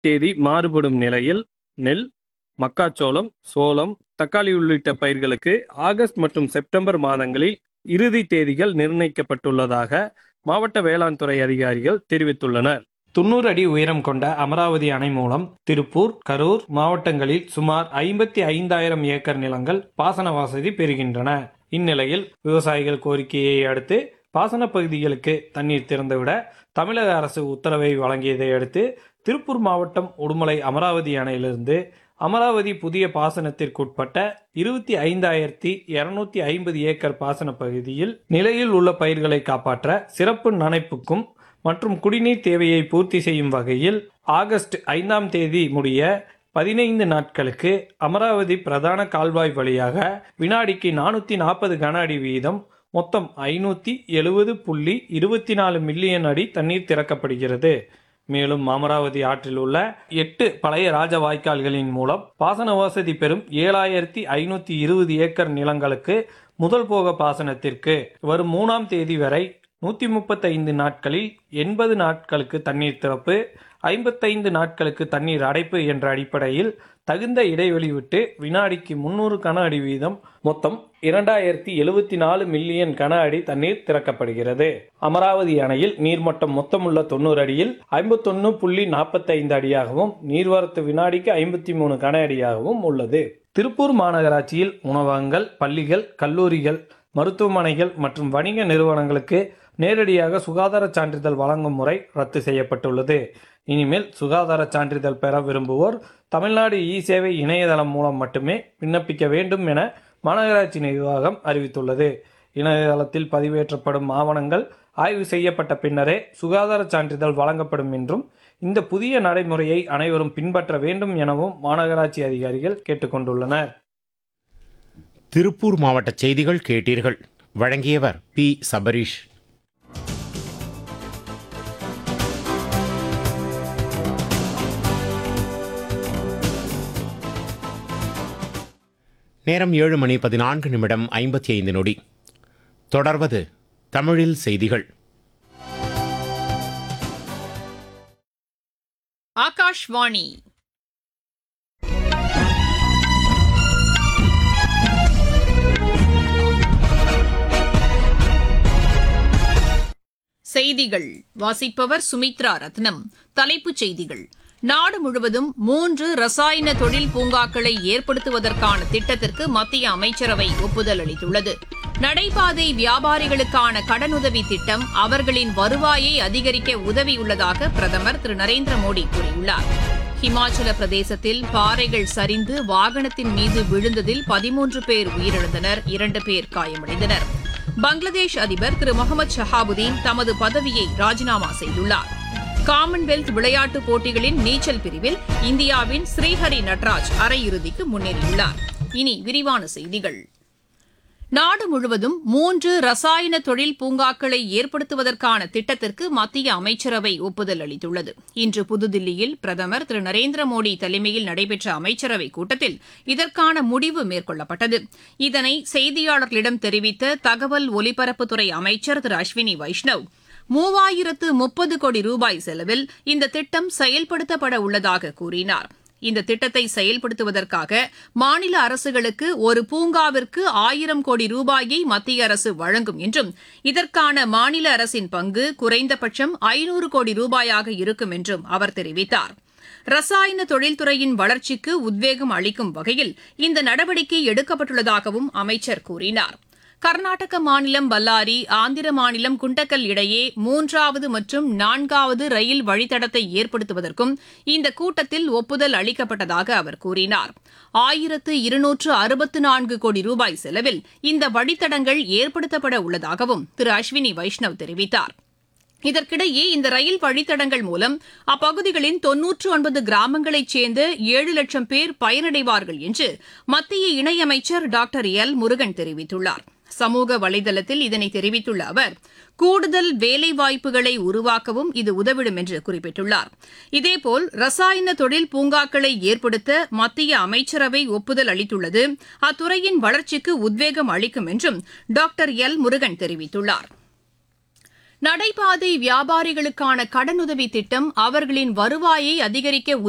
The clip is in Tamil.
தேதி மாறுபடும் நிலையில் நெல் மக்காச்சோளம் சோளம் தக்காளி உள்ளிட்ட பயிர்களுக்கு ஆகஸ்ட் மற்றும் செப்டம்பர் மாதங்களில் இறுதி தேதிகள் நிர்ணயிக்கப்பட்டுள்ளதாக மாவட்ட வேளாண் துறை அதிகாரிகள் தெரிவித்துள்ளனர் தொண்ணூறு அடி உயரம் கொண்ட அமராவதி அணை மூலம் திருப்பூர் கரூர் மாவட்டங்களில் சுமார் ஐம்பத்தி ஐந்தாயிரம் ஏக்கர் நிலங்கள் பாசன வசதி பெறுகின்றன இந்நிலையில் விவசாயிகள் கோரிக்கையை அடுத்து பாசன பகுதிகளுக்கு தண்ணீர் திறந்துவிட தமிழக அரசு உத்தரவை வழங்கியதை அடுத்து திருப்பூர் மாவட்டம் உடுமலை அமராவதி அணையிலிருந்து அமராவதி புதிய பாசனத்திற்குட்பட்ட இருபத்தி ஐந்தாயிரத்தி இருநூத்தி ஐம்பது ஏக்கர் பாசன பகுதியில் நிலையில் உள்ள பயிர்களை காப்பாற்ற சிறப்பு நனைப்புக்கும் மற்றும் குடிநீர் தேவையை பூர்த்தி செய்யும் வகையில் ஆகஸ்ட் ஐந்தாம் தேதி முடிய பதினைந்து நாட்களுக்கு அமராவதி பிரதான கால்வாய் வழியாக வினாடிக்கு நானூற்றி நாற்பது கன அடி வீதம் மொத்தம் ஐநூற்றி எழுபது புள்ளி இருபத்தி நாலு மில்லியன் அடி தண்ணீர் திறக்கப்படுகிறது மேலும் அமராவதி ஆற்றில் உள்ள எட்டு பழைய ராஜ வாய்க்கால்களின் மூலம் பாசன வசதி பெறும் ஏழாயிரத்தி ஐநூற்றி இருபது ஏக்கர் நிலங்களுக்கு முதல் போக பாசனத்திற்கு வரும் மூணாம் தேதி வரை நூற்றி முப்பத்தைந்து நாட்களில் எண்பது நாட்களுக்கு தண்ணீர் திறப்பு ஐம்பத்தைந்து நாட்களுக்கு தண்ணீர் அடைப்பு என்ற அடிப்படையில் தகுந்த இடைவெளி விட்டு வினாடிக்கு முன்னூறு கன அடி வீதம் மொத்தம் இரண்டாயிரத்தி எழுபத்தி நாலு மில்லியன் கன அடி தண்ணீர் திறக்கப்படுகிறது அமராவதி அணையில் நீர்மட்டம் மொத்தமுள்ள தொண்ணூறு அடியில் ஐம்பத்தொன்னு புள்ளி நாற்பத்தைந்து அடியாகவும் நீர்வரத்து வினாடிக்கு ஐம்பத்தி மூணு கன அடியாகவும் உள்ளது திருப்பூர் மாநகராட்சியில் உணவகங்கள் பள்ளிகள் கல்லூரிகள் மருத்துவமனைகள் மற்றும் வணிக நிறுவனங்களுக்கு நேரடியாக சுகாதார சான்றிதழ் வழங்கும் முறை ரத்து செய்யப்பட்டுள்ளது இனிமேல் சுகாதார சான்றிதழ் பெற விரும்புவோர் தமிழ்நாடு இ சேவை இணையதளம் மூலம் மட்டுமே விண்ணப்பிக்க வேண்டும் என மாநகராட்சி நிர்வாகம் அறிவித்துள்ளது இணையதளத்தில் பதிவேற்றப்படும் ஆவணங்கள் ஆய்வு செய்யப்பட்ட பின்னரே சுகாதார சான்றிதழ் வழங்கப்படும் என்றும் இந்த புதிய நடைமுறையை அனைவரும் பின்பற்ற வேண்டும் எனவும் மாநகராட்சி அதிகாரிகள் கேட்டுக்கொண்டுள்ளனர் திருப்பூர் மாவட்ட செய்திகள் கேட்டீர்கள் வழங்கியவர் பி சபரீஷ் நேரம் ஏழு மணி பதினான்கு நிமிடம் ஐம்பத்தி ஐந்து நொடி தொடர்வது தமிழில் செய்திகள் ஆகாஷ்வாணி செய்திகள் வாசிப்பவர் சுமித்ரா ரத்னம் தலைப்புச் செய்திகள் நாடு முழுவதும் மூன்று ரசாயன தொழில் பூங்காக்களை ஏற்படுத்துவதற்கான திட்டத்திற்கு மத்திய அமைச்சரவை ஒப்புதல் அளித்துள்ளது நடைபாதை வியாபாரிகளுக்கான கடனுதவி திட்டம் அவர்களின் வருவாயை அதிகரிக்க உதவியுள்ளதாக பிரதமர் திரு நரேந்திர மோடி கூறியுள்ளார் ஹிமாச்சல பிரதேசத்தில் பாறைகள் சரிந்து வாகனத்தின் மீது விழுந்ததில் பதிமூன்று பேர் உயிரிழந்தனர் இரண்டு பேர் காயமடைந்தனர் பங்களாதேஷ் அதிபர் திரு முகமது ஷஹாபுதீன் தமது பதவியை ராஜினாமா செய்துள்ளார் காமன்வெல்த் விளையாட்டுப் போட்டிகளின் நீச்சல் பிரிவில் இந்தியாவின் ஸ்ரீஹரி நட்ராஜ் அரையிறுதிக்கு முன்னேறியுள்ளார் இனி விரிவான செய்திகள் நாடு முழுவதும் மூன்று ரசாயன தொழில் பூங்காக்களை ஏற்படுத்துவதற்கான திட்டத்திற்கு மத்திய அமைச்சரவை ஒப்புதல் அளித்துள்ளது இன்று புதுதில்லியில் பிரதமர் திரு நரேந்திர மோடி தலைமையில் நடைபெற்ற அமைச்சரவைக் கூட்டத்தில் இதற்கான முடிவு மேற்கொள்ளப்பட்டது இதனை செய்தியாளர்களிடம் தெரிவித்த தகவல் ஒலிபரப்புத்துறை அமைச்சர் திரு அஸ்வினி வைஷ்ணவ் மூவாயிரத்து முப்பது கோடி ரூபாய் செலவில் இந்த திட்டம் செயல்படுத்தப்பட உள்ளதாக கூறினார் இந்த திட்டத்தை செயல்படுத்துவதற்காக மாநில அரசுகளுக்கு ஒரு பூங்காவிற்கு ஆயிரம் கோடி ரூபாயை மத்திய அரசு வழங்கும் என்றும் இதற்கான மாநில அரசின் பங்கு குறைந்தபட்சம் ஐநூறு கோடி ரூபாயாக இருக்கும் என்றும் அவர் தெரிவித்தார் ரசாயன தொழில்துறையின் வளர்ச்சிக்கு உத்வேகம் அளிக்கும் வகையில் இந்த நடவடிக்கை எடுக்கப்பட்டுள்ளதாகவும் அமைச்சர் கூறினார் கர்நாடக மாநிலம் பல்லாரி ஆந்திர மாநிலம் குண்டக்கல் இடையே மூன்றாவது மற்றும் நான்காவது ரயில் வழித்தடத்தை ஏற்படுத்துவதற்கும் இந்த கூட்டத்தில் ஒப்புதல் அளிக்கப்பட்டதாக அவர் கூறினார் ஆயிரத்து இருநூற்று அறுபத்து நான்கு கோடி ரூபாய் செலவில் இந்த வழித்தடங்கள் ஏற்படுத்தப்பட உள்ளதாகவும் திரு அஸ்வினி வைஷ்ணவ் தெரிவித்தார் இதற்கிடையே இந்த ரயில் வழித்தடங்கள் மூலம் அப்பகுதிகளின் தொன்னூற்று ஒன்பது கிராமங்களைச் சேர்ந்த ஏழு லட்சம் பேர் பயனடைவார்கள் என்று மத்திய இணையமைச்சர் டாக்டர் எல் முருகன் தெரிவித்துள்ளார் சமூக வலைதளத்தில் இதனை தெரிவித்துள்ள அவர் கூடுதல் வேலைவாய்ப்புகளை உருவாக்கவும் இது உதவிடும் என்று குறிப்பிட்டுள்ளார் இதேபோல் ரசாயன தொழில் பூங்காக்களை ஏற்படுத்த மத்திய அமைச்சரவை ஒப்புதல் அளித்துள்ளது அத்துறையின் வளர்ச்சிக்கு உத்வேகம் அளிக்கும் என்றும் டாக்டர் எல் முருகன் தெரிவித்துள்ளார் நடைபாதை வியாபாரிகளுக்கான கடனுதவி திட்டம் அவர்களின் வருவாயை அதிகரிக்க